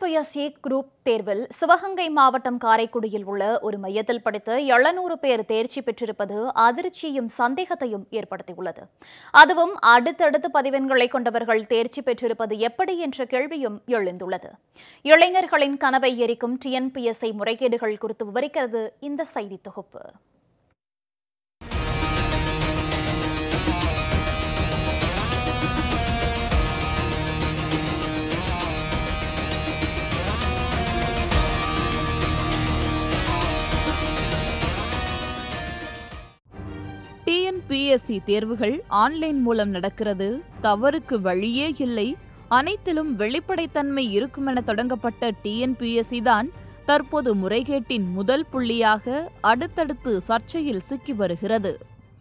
TNPSC group தேர்வில் சிவகங்கை மாவட்டம் காரைக்குடியில் உள்ள ஒரு மையத்தில் படித்த எழுநூறு பேர் தேர்ச்சி பெற்றிருப்பது அதிர்ச்சியும் சந்தேகத்தையும் ஏற்படுத்தியுள்ளது அதுவும் அடுத்தடுத்து பதிவெண்களை கொண்டவர்கள் தேர்ச்சி பெற்றிருப்பது எப்படி என்ற கேள்வியும் எழுந்துள்ளது இளைஞர்களின் கனவை எரிக்கும் டிஎன்பிஎஸ்சி முறைகேடுகள் குறித்து விவரிக்கிறது இந்த செய்தி தொகுப்பு டிஎன்பிஎஸ்சி தேர்வுகள் ஆன்லைன் மூலம் நடக்கிறது தவறுக்கு வழியே இல்லை அனைத்திலும் வெளிப்படைத்தன்மை இருக்குமென தொடங்கப்பட்ட டிஎன்பிஎஸ்சி தான் தற்போது முறைகேட்டின் முதல் புள்ளியாக அடுத்தடுத்து சர்ச்சையில் சிக்கி வருகிறது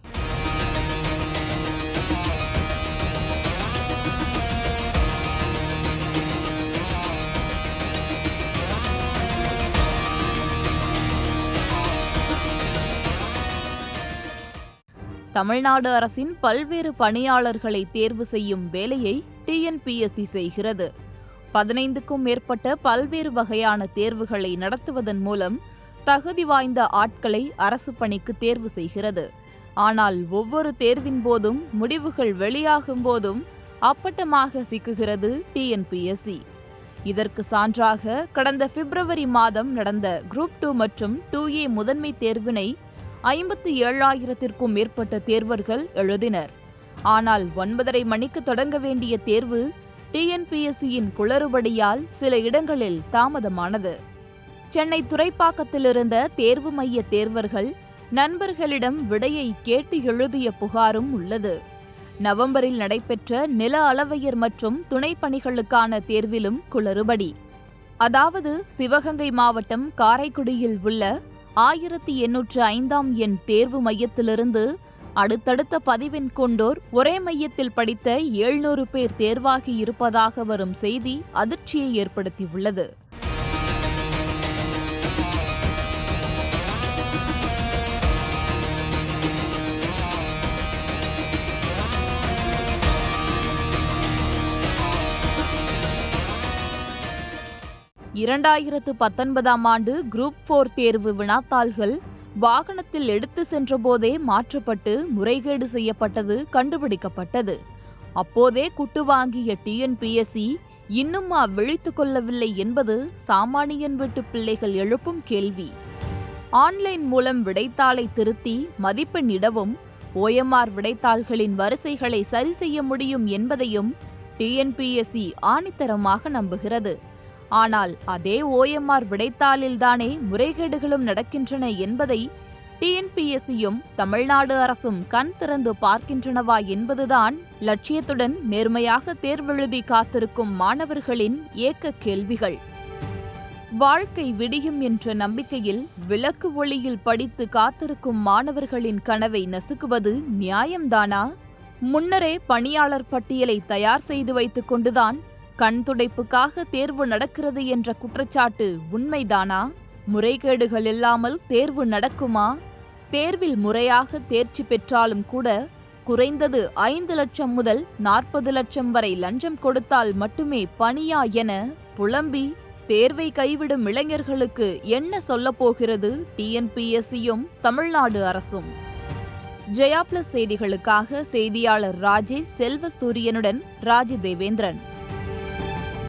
தமிழ்நாடு அரசின் பல்வேறு பணியாளர்களை தேர்வு செய்யும் வேலையை டிஎன்பிஎஸ்சி செய்கிறது பதினைந்துக்கும் மேற்பட்ட பல்வேறு வகையான தேர்வுகளை நடத்துவதன் மூலம் தகுதி வாய்ந்த ஆட்களை அரசு பணிக்கு தேர்வு செய்கிறது ஆனால் ஒவ்வொரு தேர்வின் போதும் முடிவுகள் வெளியாகும் போதும் அப்பட்டமாக சிக்குகிறது டிஎன்பிஎஸ்சி இதற்கு சான்றாக கடந்த பிப்ரவரி மாதம் நடந்த குரூப் டூ மற்றும் டூ ஏ முதன்மை தேர்வினை ஐம்பத்தி ஏழாயிரத்திற்கும் மேற்பட்ட தேர்வர்கள் எழுதினர் ஆனால் ஒன்பதரை மணிக்கு தொடங்க வேண்டிய தேர்வு டிஎன்பிஎஸ்சியின் குளறுபடியால் சில இடங்களில் தாமதமானது சென்னை துறைப்பாக்கத்திலிருந்த தேர்வு மைய தேர்வர்கள் நண்பர்களிடம் விடையை கேட்டு எழுதிய புகாரும் உள்ளது நவம்பரில் நடைபெற்ற நில அளவையர் மற்றும் துணை பணிகளுக்கான தேர்விலும் குளறுபடி அதாவது சிவகங்கை மாவட்டம் காரைக்குடியில் உள்ள ஆயிரத்தி எண்ணூற்று ஐந்தாம் எண் தேர்வு மையத்திலிருந்து அடுத்தடுத்த பதிவெண் கொண்டோர் ஒரே மையத்தில் படித்த எழுநூறு பேர் தேர்வாகி இருப்பதாக வரும் செய்தி அதிர்ச்சியை ஏற்படுத்தியுள்ளது இரண்டாயிரத்து பத்தொன்பதாம் ஆண்டு குரூப் போர் தேர்வு வினாத்தாள்கள் வாகனத்தில் எடுத்து சென்றபோதே மாற்றப்பட்டு முறைகேடு செய்யப்பட்டது கண்டுபிடிக்கப்பட்டது அப்போதே குட்டு வாங்கிய டிஎன்பிஎஸ்சி இன்னுமா விழித்துக் கொள்ளவில்லை என்பது சாமானியன் வீட்டு பிள்ளைகள் எழுப்பும் கேள்வி ஆன்லைன் மூலம் விடைத்தாளை திருத்தி மதிப்பெண்ணிடவும் ஓஎம்ஆர் விடைத்தாள்களின் வரிசைகளை சரி செய்ய முடியும் என்பதையும் டிஎன்பிஎஸ்சி ஆணித்தரமாக நம்புகிறது ஆனால் அதே ஓஎம்ஆர் விடைத்தாளில்தானே முறைகேடுகளும் நடக்கின்றன என்பதை டிஎன்பிஎஸ்சியும் தமிழ்நாடு அரசும் கண் திறந்து பார்க்கின்றனவா என்பதுதான் லட்சியத்துடன் நேர்மையாக தேர்வெழுதி காத்திருக்கும் மாணவர்களின் ஏக்க கேள்விகள் வாழ்க்கை விடியும் என்ற நம்பிக்கையில் விளக்கு ஒளியில் படித்து காத்திருக்கும் மாணவர்களின் கனவை நசுக்குவது நியாயம்தானா முன்னரே பணியாளர் பட்டியலை தயார் செய்து வைத்துக் கொண்டுதான் கண் துடைப்புக்காக தேர்வு நடக்கிறது என்ற குற்றச்சாட்டு உண்மைதானா முறைகேடுகள் இல்லாமல் தேர்வு நடக்குமா தேர்வில் முறையாக தேர்ச்சி பெற்றாலும் கூட குறைந்தது ஐந்து லட்சம் முதல் நாற்பது லட்சம் வரை லஞ்சம் கொடுத்தால் மட்டுமே பணியா என புலம்பி தேர்வை கைவிடும் இளைஞர்களுக்கு என்ன சொல்லப் போகிறது டிஎன்பிஎஸ்சியும் தமிழ்நாடு அரசும் ஜெயா பிளஸ் செய்திகளுக்காக செய்தியாளர் ராஜேஷ் செல்வசூரியனுடன் ராஜி தேவேந்திரன்